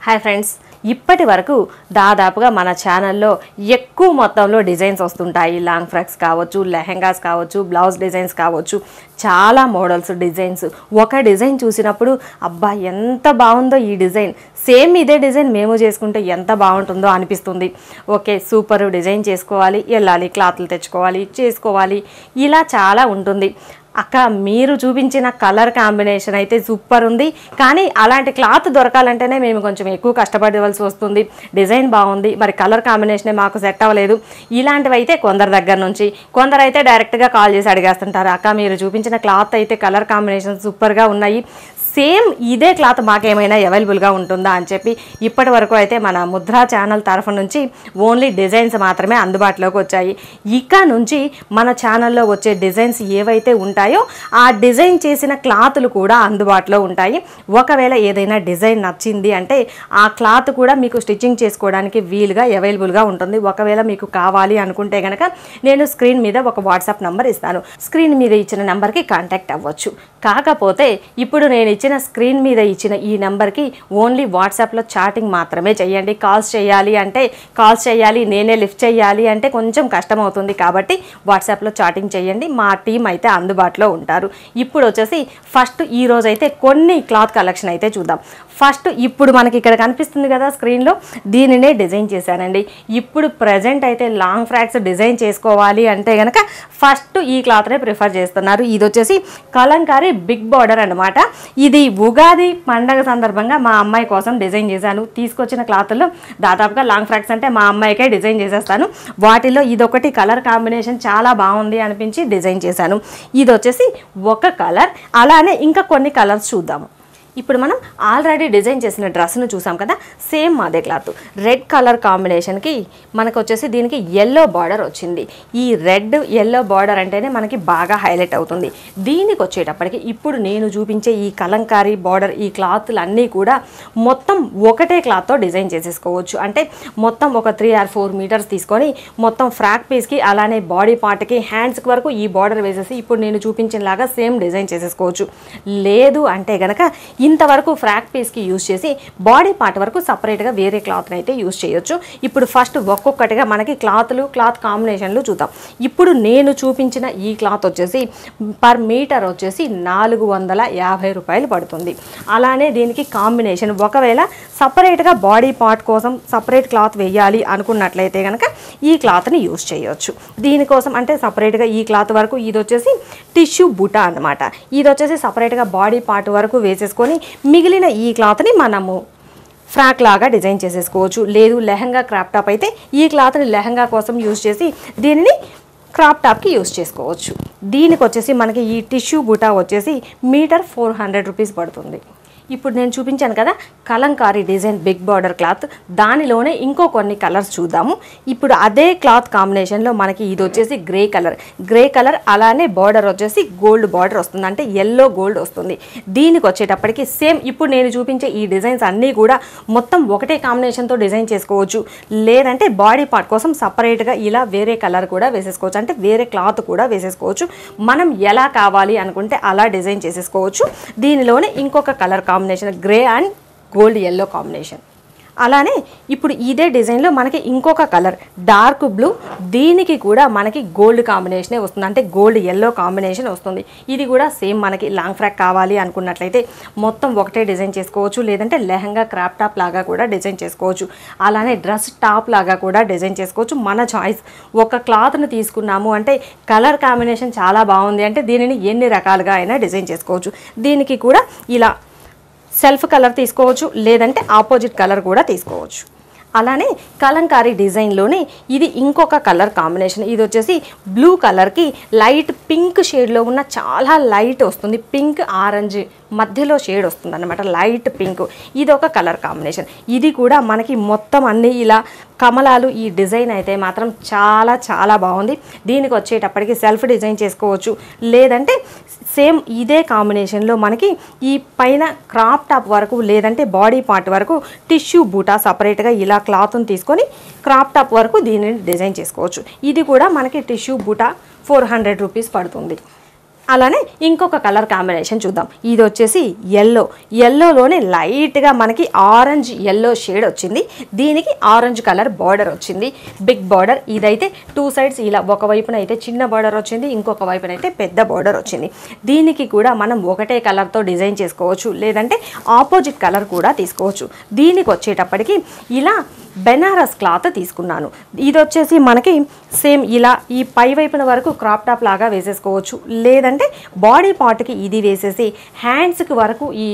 hi friends ఇప్పటి వరకు దాదాపుగా మన ఛానల్లో ఎక్కువ మొత్తంలో డిజైన్స్ వస్తుంటాయి లాంగ్ ఫ్రాక్స్ కావచ్చు లెహెంగాస్ కావచ్చు బ్లౌజ్ డిజైన్స్ కావచ్చు చాలా మోడల్స్ డిజైన్స్ ఒక డిజైన్ చూసినప్పుడు అబ్బా ఎంత బాగుందో ఈ డిజైన్ సేమ్ ఇదే డిజైన్ మేము చేసుకుంటే ఎంత బాగుంటుందో అనిపిస్తుంది ఓకే సూపర్ డిజైన్ చేసుకోవాలి వెళ్ళాలి క్లాత్లు తెచ్చుకోవాలి చేసుకోవాలి ఇలా చాలా ఉంటుంది అక్క మీరు చూపించిన కలర్ కాంబినేషన్ అయితే సూపర్ ఉంది కానీ అలాంటి క్లాత్ దొరకాలంటేనే మేము కొంచెం ఎక్కువ కష్టపడవలసి వస్తుంది డిజైన్ బాగుంది మరి కలర్ కాంబినేషనే మాకు సెట్ అవ్వలేదు ఇలాంటివి అయితే కొందరి దగ్గర నుంచి కొందరు అయితే డైరెక్ట్గా కాల్ చేసి అడిగేస్తుంటారు అక్క మీరు చూపించిన క్లాత్ అయితే కలర్ కాంబినేషన్ సూపర్గా ఉన్నాయి సేమ్ ఇదే క్లాత్ మాకేమైనా అవైలబుల్గా ఉంటుందా అని చెప్పి ఇప్పటి వరకు అయితే మన ముద్రా ఛానల్ తరఫు నుంచి ఓన్లీ డిజైన్స్ మాత్రమే అందుబాటులోకి వచ్చాయి ఇక నుంచి మన ఛానల్లో వచ్చే డిజైన్స్ ఏవైతే ఉంటాయో ఆ డిజైన్ చేసిన క్లాతులు కూడా అందుబాటులో ఉంటాయి ఒకవేళ ఏదైనా డిజైన్ నచ్చింది అంటే ఆ క్లాత్ కూడా మీకు స్టిచ్చింగ్ చేసుకోవడానికి వీలుగా అవైలబుల్గా ఉంటుంది ఒకవేళ మీకు కావాలి అనుకుంటే కనుక నేను స్క్రీన్ మీద ఒక వాట్సాప్ నంబర్ ఇస్తాను స్క్రీన్ మీద ఇచ్చిన నెంబర్కి కాంటాక్ట్ అవ్వచ్చు కాకపోతే ఇప్పుడు నేను ఇచ్చిన స్క్రీన్ మీద ఇచ్చిన ఈ నెంబర్కి ఓన్లీ వాట్సాప్లో చాటింగ్ మాత్రమే చేయండి కాల్స్ చేయాలి అంటే కాల్స్ చేయాలి నేనే లిఫ్ట్ చేయాలి అంటే కొంచెం కష్టం అవుతుంది కాబట్టి వాట్సాప్లో చాటింగ్ చేయండి మా టీం అయితే అందుబాటులో ఉంటారు ఇప్పుడు వచ్చేసి ఫస్ట్ ఈ రోజు అయితే కొన్ని క్లాత్ కలెక్షన్ అయితే చూద్దాం ఫస్ట్ ఇప్పుడు మనకి ఇక్కడ కనిపిస్తుంది కదా స్క్రీన్లో దీనినే డిజైన్ చేశానండి ఇప్పుడు ప్రజెంట్ అయితే లాంగ్ ఫ్రాక్స్ డిజైన్ చేసుకోవాలి అంటే కనుక ఫస్ట్ ఈ క్లాత్నే ప్రిఫర్ చేస్తున్నారు ఇది వచ్చేసి కలంకారీ బిగ్ బార్డర్ అనమాట ఇది ఉగాది పండగ సందర్భంగా మా అమ్మాయి కోసం డిజైన్ చేశాను తీసుకొచ్చిన క్లాత్లో దాదాపుగా లాంగ్ ఫ్రాక్స్ అంటే మా అమ్మాయికే డిజైన్ చేసేస్తాను వాటిలో ఇదొకటి కలర్ కాంబినేషన్ చాలా బాగుంది అనిపించి డిజైన్ చేశాను ఇది వచ్చేసి ఒక కలర్ అలానే ఇంకా కొన్ని కలర్స్ చూద్దాము ఇప్పుడు మనం ఆల్రెడీ డిజైన్ చేసిన డ్రెస్ను చూసాం కదా సేమ్ అదే క్లాత్ రెడ్ కలర్ కాంబినేషన్కి మనకు వచ్చేసి దీనికి ఎల్లో బార్డర్ వచ్చింది ఈ రెడ్ ఎల్లో బార్డర్ అంటేనే మనకి బాగా హైలైట్ అవుతుంది దీనికి వచ్చేటప్పటికి ఇప్పుడు నేను చూపించే ఈ కలంకారీ బార్డర్ ఈ క్లాత్లు అన్నీ కూడా మొత్తం ఒకటే క్లాత్తో డిజైన్ చేసేసుకోవచ్చు అంటే మొత్తం ఒక త్రీ ఆర్ ఫోర్ మీటర్స్ తీసుకొని మొత్తం ఫ్రాక్ పీస్కి అలానే బాడీ పార్ట్కి హ్యాండ్స్కి వరకు ఈ బార్డర్ వేసేసి ఇప్పుడు నేను చూపించినలాగా సేమ్ డిజైన్ చేసేసుకోవచ్చు లేదు అంటే గనక ఇంతవరకు ఫ్రాక్ పీస్కి యూజ్ చేసి బాడీ పార్ట్ వరకు సపరేట్గా వేరే క్లాత్ని అయితే యూజ్ చేయొచ్చు ఇప్పుడు ఫస్ట్ ఒక్కొక్కటిగా మనకి క్లాత్లు క్లాత్ కాంబినేషన్లు చూద్దాం ఇప్పుడు నేను చూపించిన ఈ క్లాత్ వచ్చేసి పర్ మీటర్ వచ్చేసి నాలుగు వందల యాభై రూపాయలు పడుతుంది అలానే దీనికి కాంబినేషన్ ఒకవేళ సపరేట్గా బాడీ పార్ట్ కోసం సపరేట్ క్లాత్ వేయాలి అనుకున్నట్లయితే కనుక ఈ క్లాత్ని యూజ్ చేయొచ్చు దీనికోసం అంటే సపరేట్గా ఈ క్లాత్ వరకు ఇది వచ్చేసి టిష్యూ బుటా అనమాట ఇది వచ్చేసి సపరేట్గా బాడీ పార్ట్ వరకు వేసేసుకొని మిగిలిన ఈ క్లాత్ని మనము ఫ్రాక్ లాగా డిజైన్ చేసేసుకోవచ్చు లేదు లెహంగా క్రాప్ టాప్ అయితే ఈ క్లాత్ని లెహంగా కోసం యూజ్ చేసి దీనిని క్రాప్ టాప్కి యూజ్ చేసుకోవచ్చు దీనికి వచ్చేసి మనకి ఈ టిష్యూ బుటా వచ్చేసి మీటర్ ఫోర్ హండ్రెడ్ రూపీస్ పడుతుంది ఇప్పుడు నేను చూపించాను కదా Kalamkari design big border cloth దానిలోనే ఇంకో కొన్ని కలర్స్ చూద్దాము ఇప్పుడు అదే క్లాత్ కాంబినేషన్లో మనకి ఇది వచ్చేసి గ్రే కలర్ గ్రే కలర్ అలానే బార్డర్ వచ్చేసి గోల్డ్ బార్డర్ వస్తుంది అంటే ఎల్లో గోల్డ్ వస్తుంది దీనికి వచ్చేటప్పటికి సేమ్ ఇప్పుడు నేను చూపించే ఈ డిజైన్స్ అన్నీ కూడా మొత్తం ఒకటే కాంబినేషన్తో డిజైన్ చేసుకోవచ్చు లేదంటే బాడీ పార్ట్ కోసం సపరేట్గా ఇలా వేరే కలర్ కూడా వేసేసుకోవచ్చు అంటే వేరే క్లాత్ కూడా వేసేసుకోవచ్చు మనం ఎలా కావాలి అనుకుంటే అలా డిజైన్ చేసేసుకోవచ్చు దీనిలోనే ఇంకొక colour combination grey and gold yellow combination అలానే ఇప్పుడు ఇదే డిజైన్లో మనకి ఇంకొక కలర్ డార్క్ బ్లూ దీనికి కూడా మనకి గోల్డ్ కాంబినేషనే వస్తుంది అంటే గోల్డ్ ఎల్లో కాంబినేషన్ వస్తుంది ఇది కూడా సేమ్ మనకి లాంగ్ ఫ్రాక్ కావాలి అనుకున్నట్లయితే మొత్తం ఒకటే డిజైన్ చేసుకోవచ్చు లేదంటే లెహంగా క్రాప్ టాప్ లాగా కూడా డిజైన్ చేసుకోవచ్చు అలానే డ్రెస్ టాప్ లాగా కూడా డిజైన్ చేసుకోవచ్చు మన చాయిస్ ఒక క్లాత్ని తీసుకున్నాము అంటే కలర్ కాంబినేషన్ చాలా బాగుంది అంటే దీనిని ఎన్ని రకాలుగా అయినా డిజైన్ చేసుకోవచ్చు దీనికి కూడా ఇలా సెల్ఫ్ కలర్ తీసుకోవచ్చు లేదంటే ఆపోజిట్ కలర్ కూడా తీసుకోవచ్చు అలానే కలంకారీ డిజైన్లోనే ఇది ఇంకొక కలర్ కాంబినేషన్ ఇది వచ్చేసి బ్లూ కలర్కి లైట్ పింక్ షేడ్లో ఉన్న చాలా లైట్ వస్తుంది పింక్ ఆరెంజ్ మధ్యలో షేడ్ వస్తుంది అనమాట లైట్ పింక్ ఇది ఒక కలర్ కాంబినేషన్ ఇది కూడా మనకి మొత్తం అన్ని ఇలా కమలాలు ఈ డిజైన్ అయితే మాత్రం చాలా చాలా బాగుంది దీనికి వచ్చేటప్పటికి సెల్ఫ్ డిజైన్ చేసుకోవచ్చు లేదంటే సేమ్ ఇదే కాంబినేషన్లో మనకి ఈ పైన క్రాప్ టాప్ వరకు లేదంటే బాడీ పార్ట్ వరకు టిష్యూ బూటా సపరేట్గా ఇలా క్లాత్ని తీసుకొని క్రాప్ టాప్ వరకు దీనిని డిజైన్ చేసుకోవచ్చు ఇది కూడా మనకి టిష్యూ బూటా ఫోర్ హండ్రెడ్ రూపీస్ పడుతుంది అలానే ఇంకొక కలర్ కాంబినేషన్ చూద్దాం ఇది వచ్చేసి ఎల్లో ఎల్లోలోనే లైట్గా మనకి ఆరెంజ్ ఎల్లో షేడ్ వచ్చింది దీనికి ఆరెంజ్ కలర్ బార్డర్ వచ్చింది బిగ్ బార్డర్ ఇదైతే టూ సైడ్స్ ఇలా ఒక వైపున అయితే చిన్న బార్డర్ వచ్చింది ఇంకొక వైపున అయితే పెద్ద బార్డర్ వచ్చింది దీనికి కూడా మనం ఒకటే కలర్తో డిజైన్ చేసుకోవచ్చు లేదంటే ఆపోజిట్ కలర్ కూడా తీసుకోవచ్చు దీనికి వచ్చేటప్పటికి ఇలా బెనారస్ క్లాత్ తీసుకున్నాను ఇది వచ్చేసి మనకి సేమ్ ఇలా ఈ పై వైపున వరకు క్రాప్ టాప్ లాగా వేసేసుకోవచ్చు లేదంటే బాడీ పార్ట్కి ఇది వేసేసి హ్యాండ్స్కి వరకు ఈ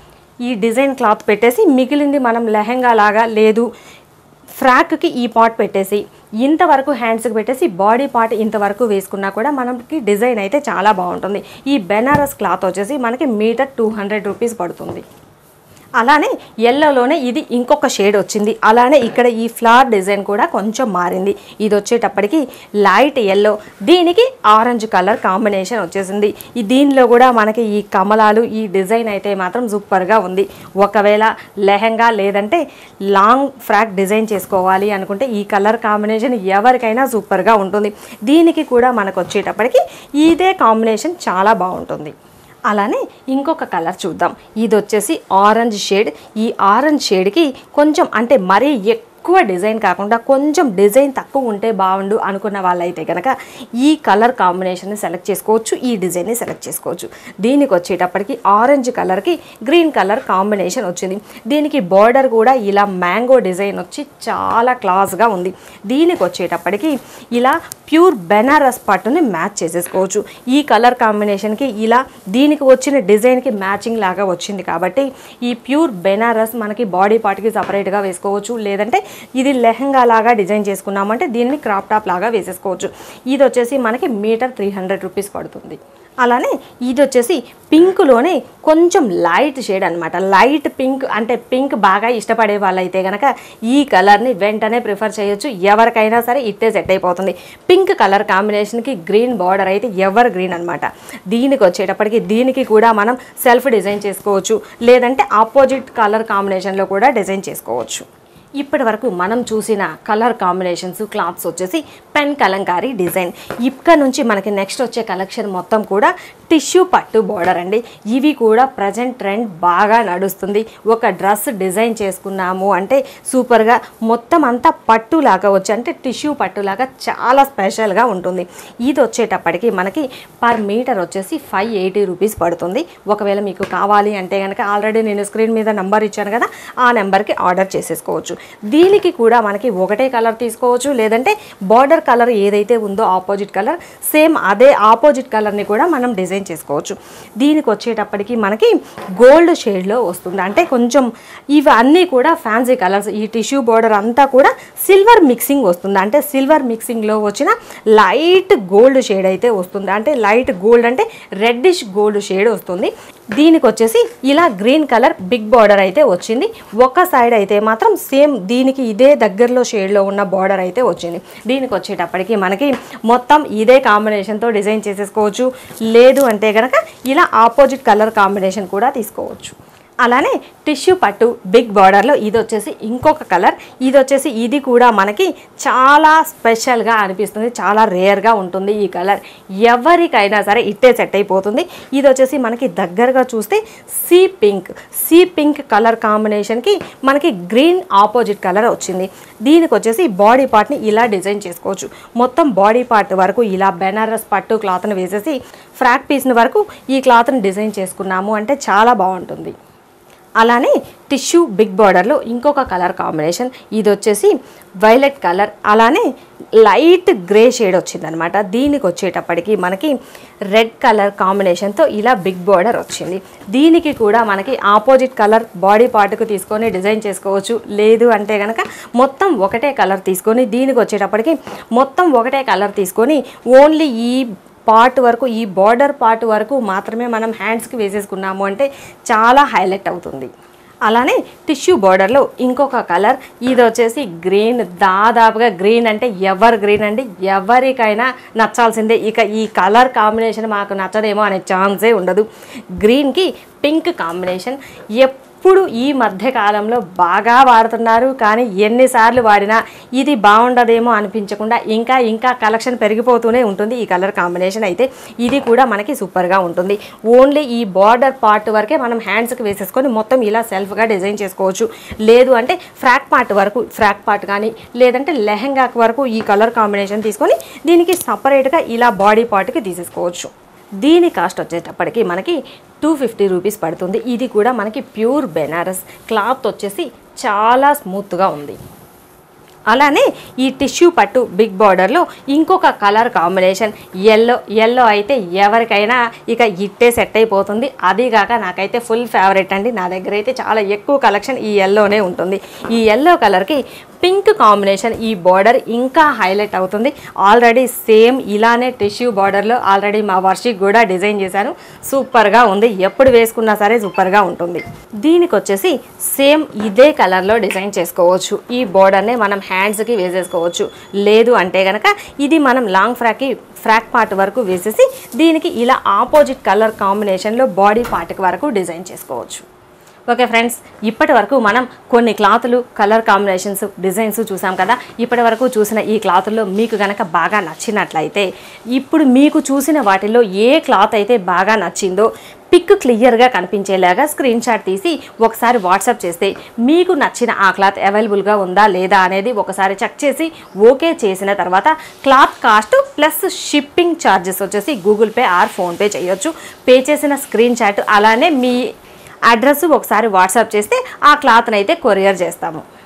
ఈ డిజైన్ క్లాత్ పెట్టేసి మిగిలింది మనం లెహెంగా లాగా లేదు ఫ్రాక్కి ఈ పార్ట్ పెట్టేసి ఇంతవరకు హ్యాండ్స్కి పెట్టేసి బాడీ పార్ట్ ఇంతవరకు వేసుకున్నా కూడా మనకి డిజైన్ అయితే చాలా బాగుంటుంది ఈ బెనారస్ క్లాత్ వచ్చేసి మనకి మీటర్ టూ హండ్రెడ్ రూపీస్ పడుతుంది అలానే ఎల్లోలోనే ఇది ఇంకొక షేడ్ వచ్చింది అలానే ఇక్కడ ఈ ఫ్లవర్ డిజైన్ కూడా కొంచెం మారింది ఇది వచ్చేటప్పటికి లైట్ ఎల్లో దీనికి ఆరెంజ్ కలర్ కాంబినేషన్ వచ్చేసింది ఈ దీనిలో కూడా మనకి ఈ కమలాలు ఈ డిజైన్ అయితే మాత్రం సూపర్గా ఉంది ఒకవేళ లెహంగా లేదంటే లాంగ్ ఫ్రాక్ డిజైన్ చేసుకోవాలి అనుకుంటే ఈ కలర్ కాంబినేషన్ ఎవరికైనా సూపర్గా ఉంటుంది దీనికి కూడా మనకు వచ్చేటప్పటికి ఇదే కాంబినేషన్ చాలా బాగుంటుంది అలానే ఇంకొక కలర్ చూద్దాం ఇది వచ్చేసి ఆరెంజ్ షేడ్ ఈ ఆరెంజ్ షేడ్కి కొంచెం అంటే మరీ ఎక్కువ డిజైన్ కాకుండా కొంచెం డిజైన్ తక్కువ ఉంటే బాగుండు అనుకున్న వాళ్ళైతే కనుక ఈ కలర్ కాంబినేషన్ని సెలెక్ట్ చేసుకోవచ్చు ఈ డిజైన్ని సెలెక్ట్ చేసుకోవచ్చు దీనికి వచ్చేటప్పటికి ఆరెంజ్ కలర్కి గ్రీన్ కలర్ కాంబినేషన్ వచ్చింది దీనికి బార్డర్ కూడా ఇలా మ్యాంగో డిజైన్ వచ్చి చాలా క్లాస్గా ఉంది దీనికి వచ్చేటప్పటికి ఇలా ప్యూర్ బెనారస్ పట్టుని మ్యాచ్ చేసేసుకోవచ్చు ఈ కలర్ కాంబినేషన్కి ఇలా దీనికి వచ్చిన డిజైన్కి మ్యాచింగ్ లాగా వచ్చింది కాబట్టి ఈ ప్యూర్ బెనారస్ మనకి బాడీ పార్ట్కి సపరేట్గా వేసుకోవచ్చు లేదంటే ఇది లెహంగా లాగా డిజైన్ చేసుకున్నామంటే దీన్ని క్రాప్ టాప్ లాగా వేసేసుకోవచ్చు ఇది వచ్చేసి మనకి మీటర్ త్రీ హండ్రెడ్ రూపీస్ పడుతుంది అలానే ఇది వచ్చేసి పింక్లోనే కొంచెం లైట్ షేడ్ అనమాట లైట్ పింక్ అంటే పింక్ బాగా ఇష్టపడే వాళ్ళైతే కనుక ఈ కలర్ని వెంటనే ప్రిఫర్ చేయొచ్చు ఎవరికైనా సరే ఇట్టే సెట్ అయిపోతుంది పింక్ కలర్ కాంబినేషన్కి గ్రీన్ బార్డర్ అయితే ఎవర్ గ్రీన్ అనమాట దీనికి వచ్చేటప్పటికి దీనికి కూడా మనం సెల్ఫ్ డిజైన్ చేసుకోవచ్చు లేదంటే ఆపోజిట్ కలర్ కాంబినేషన్లో కూడా డిజైన్ చేసుకోవచ్చు ఇప్పటి వరకు మనం చూసిన కలర్ కాంబినేషన్స్ క్లాత్స్ వచ్చేసి పెన్ కలంకారీ డిజైన్ ఇక్కడ నుంచి మనకి నెక్స్ట్ వచ్చే కలెక్షన్ మొత్తం కూడా టిష్యూ పట్టు బోర్డర్ అండి ఇవి కూడా ప్రజెంట్ ట్రెండ్ బాగా నడుస్తుంది ఒక డ్రెస్ డిజైన్ చేసుకున్నాము అంటే సూపర్గా మొత్తం అంతా పట్టు లాగా వచ్చి అంటే టిష్యూ పట్టులాగా చాలా స్పెషల్గా ఉంటుంది ఇది వచ్చేటప్పటికి మనకి పర్ మీటర్ వచ్చేసి ఫైవ్ ఎయిటీ రూపీస్ పడుతుంది ఒకవేళ మీకు కావాలి అంటే కనుక ఆల్రెడీ నేను స్క్రీన్ మీద నెంబర్ ఇచ్చాను కదా ఆ నెంబర్కి ఆర్డర్ చేసేసుకోవచ్చు దీనికి కూడా మనకి ఒకటే కలర్ తీసుకోవచ్చు లేదంటే బార్డర్ కలర్ ఏదైతే ఉందో ఆపోజిట్ కలర్ సేమ్ అదే ఆపోజిట్ కలర్ని కూడా మనం డిజైన్ చేసుకోవచ్చు దీనికి వచ్చేటప్పటికి మనకి గోల్డ్ షేడ్లో వస్తుంది అంటే కొంచెం ఇవి అన్నీ కూడా ఫ్యాన్సీ కలర్స్ ఈ టిష్యూ బార్డర్ అంతా కూడా సిల్వర్ మిక్సింగ్ వస్తుంది అంటే సిల్వర్ మిక్సింగ్లో వచ్చిన లైట్ గోల్డ్ షేడ్ అయితే వస్తుంది అంటే లైట్ గోల్డ్ అంటే రెడ్డిష్ గోల్డ్ షేడ్ వస్తుంది దీనికి వచ్చేసి ఇలా గ్రీన్ కలర్ బిగ్ బార్డర్ అయితే వచ్చింది ఒక సైడ్ అయితే మాత్రం సేమ్ దీనికి ఇదే దగ్గరలో షేడ్లో ఉన్న బార్డర్ అయితే వచ్చింది దీనికి వచ్చేటప్పటికి మనకి మొత్తం ఇదే కాంబినేషన్తో డిజైన్ చేసేసుకోవచ్చు లేదు అంటే కనుక ఇలా ఆపోజిట్ కలర్ కాంబినేషన్ కూడా తీసుకోవచ్చు అలానే టిష్యూ పట్టు బిగ్ బార్డర్లో ఇది వచ్చేసి ఇంకొక కలర్ ఇది వచ్చేసి ఇది కూడా మనకి చాలా స్పెషల్గా అనిపిస్తుంది చాలా రేర్గా ఉంటుంది ఈ కలర్ ఎవరికైనా సరే ఇట్టే సెట్ అయిపోతుంది ఇది వచ్చేసి మనకి దగ్గరగా చూస్తే sea pink sea pink colour కాంబినేషన్కి మనకి గ్రీన్ ఆపోజిట్ కలర్ వచ్చింది దీనికి వచ్చేసి బాడీ పార్ట్ని ఇలా డిజైన్ చేసుకోవచ్చు మొత్తం బాడీ పార్ట్ వరకు ఇలా బెనారస్ పట్టు క్లాత్ని వేసేసి ఫ్రాక్ పీస్ని వరకు ఈ క్లాత్ని డిజైన్ చేసుకున్నాము అంటే చాలా బాగుంటుంది అలానే టిష్యూ బిగ్ బార్డర్లో ఇంకొక కలర్ కాంబినేషన్ ఇది వచ్చేసి వైలెట్ కలర్ అలానే లైట్ గ్రే షేడ్ వచ్చిందనమాట దీనికి వచ్చేటప్పటికి మనకి రెడ్ కలర్ కాంబినేషన్తో ఇలా బిగ్ బార్డర్ వచ్చింది దీనికి కూడా మనకి ఆపోజిట్ కలర్ బాడీ పార్ట్కు తీసుకొని డిజైన్ చేసుకోవచ్చు లేదు అంటే కనుక మొత్తం ఒకటే కలర్ తీసుకొని దీనికి వచ్చేటప్పటికి మొత్తం ఒకటే కలర్ తీసుకొని ఓన్లీ ఈ పార్ట్ వరకు ఈ బార్డర్ పార్ట్ వరకు మాత్రమే మనం హ్యాండ్స్కి వేసేసుకున్నాము అంటే చాలా హైలైట్ అవుతుంది అలానే టిష్యూ బార్డర్లో ఇంకొక కలర్ ఇది వచ్చేసి గ్రీన్ దాదాపుగా గ్రీన్ అంటే ఎవర్ గ్రీన్ అండి ఎవరికైనా నచ్చాల్సిందే ఇక ఈ కలర్ కాంబినేషన్ మాకు నచ్చదేమో అనే ఛాన్సే ఉండదు గ్రీన్కి పింక్ కాంబినేషన్ ఎప్పుడు ఇప్పుడు ఈ మధ్య కాలంలో బాగా వాడుతున్నారు కానీ ఎన్నిసార్లు వాడినా ఇది బాగుండదేమో అనిపించకుండా ఇంకా ఇంకా కలెక్షన్ పెరిగిపోతూనే ఉంటుంది ఈ కలర్ కాంబినేషన్ అయితే ఇది కూడా మనకి సూపర్గా ఉంటుంది ఓన్లీ ఈ బార్డర్ పార్ట్ వరకే మనం హ్యాండ్స్కి వేసేసుకొని మొత్తం ఇలా సెల్ఫ్గా డిజైన్ చేసుకోవచ్చు లేదు అంటే ఫ్రాక్ పార్ట్ వరకు ఫ్రాక్ పార్ట్ కానీ లేదంటే లెహంగా వరకు ఈ కలర్ కాంబినేషన్ తీసుకొని దీనికి సపరేట్గా ఇలా బాడీ పార్ట్కి తీసేసుకోవచ్చు దీని కాస్ట్ వచ్చేటప్పటికి మనకి టూ ఫిఫ్టీ రూపీస్ పడుతుంది ఇది కూడా మనకి ప్యూర్ బెనారస్ క్లాత్ వచ్చేసి చాలా స్మూత్గా ఉంది అలానే ఈ టిష్యూ పట్టు బిగ్ బార్డర్లో ఇంకొక కలర్ కాంబినేషన్ ఎల్లో ఎల్లో అయితే ఎవరికైనా ఇక ఇట్టే సెట్ అయిపోతుంది అది కాక నాకైతే ఫుల్ ఫేవరెట్ అండి నా దగ్గర అయితే చాలా ఎక్కువ కలెక్షన్ ఈ ఎల్లోనే ఉంటుంది ఈ ఎల్లో కలర్కి పింక్ కాంబినేషన్ ఈ బార్డర్ ఇంకా హైలైట్ అవుతుంది ఆల్రెడీ సేమ్ ఇలానే టిష్యూ బార్డర్లో ఆల్రెడీ మా వర్షిక్ కూడా డిజైన్ చేశాను సూపర్గా ఉంది ఎప్పుడు వేసుకున్నా సరే సూపర్గా ఉంటుంది దీనికి వచ్చేసి సేమ్ ఇదే కలర్లో డిజైన్ చేసుకోవచ్చు ఈ బార్డర్నే మనం హ్యాండ్స్కి వేసేసుకోవచ్చు లేదు అంటే కనుక ఇది మనం లాంగ్ ఫ్రాక్కి ఫ్రాక్ పార్ట్ వరకు వేసేసి దీనికి ఇలా ఆపోజిట్ కలర్ కాంబినేషన్లో బాడీ పార్ట్కి వరకు డిజైన్ చేసుకోవచ్చు ఓకే ఫ్రెండ్స్ ఇప్పటి వరకు మనం కొన్ని క్లాతులు కలర్ కాంబినేషన్స్ డిజైన్స్ చూసాం కదా ఇప్పటి వరకు చూసిన ఈ క్లాతుల్లో మీకు గనక బాగా నచ్చినట్లయితే ఇప్పుడు మీకు చూసిన వాటిల్లో ఏ క్లాత్ అయితే బాగా నచ్చిందో పిక్ క్లియర్గా కనిపించేలాగా స్క్రీన్ షాట్ తీసి ఒకసారి వాట్సాప్ చేస్తే మీకు నచ్చిన ఆ క్లాత్ అవైలబుల్గా ఉందా లేదా అనేది ఒకసారి చెక్ చేసి ఓకే చేసిన తర్వాత cloth cost plus shipping charges వచ్చేసి గూగుల్ పే ఆర్ ఫోన్పే చేయొచ్చు పే చేసిన స్క్రీన్ షాట్ అలానే మీ అడ్రస్ ఒకసారి వాట్సాప్ చేస్తే ఆ క్లాత్ని అయితే కొరియర్ చేస్తాము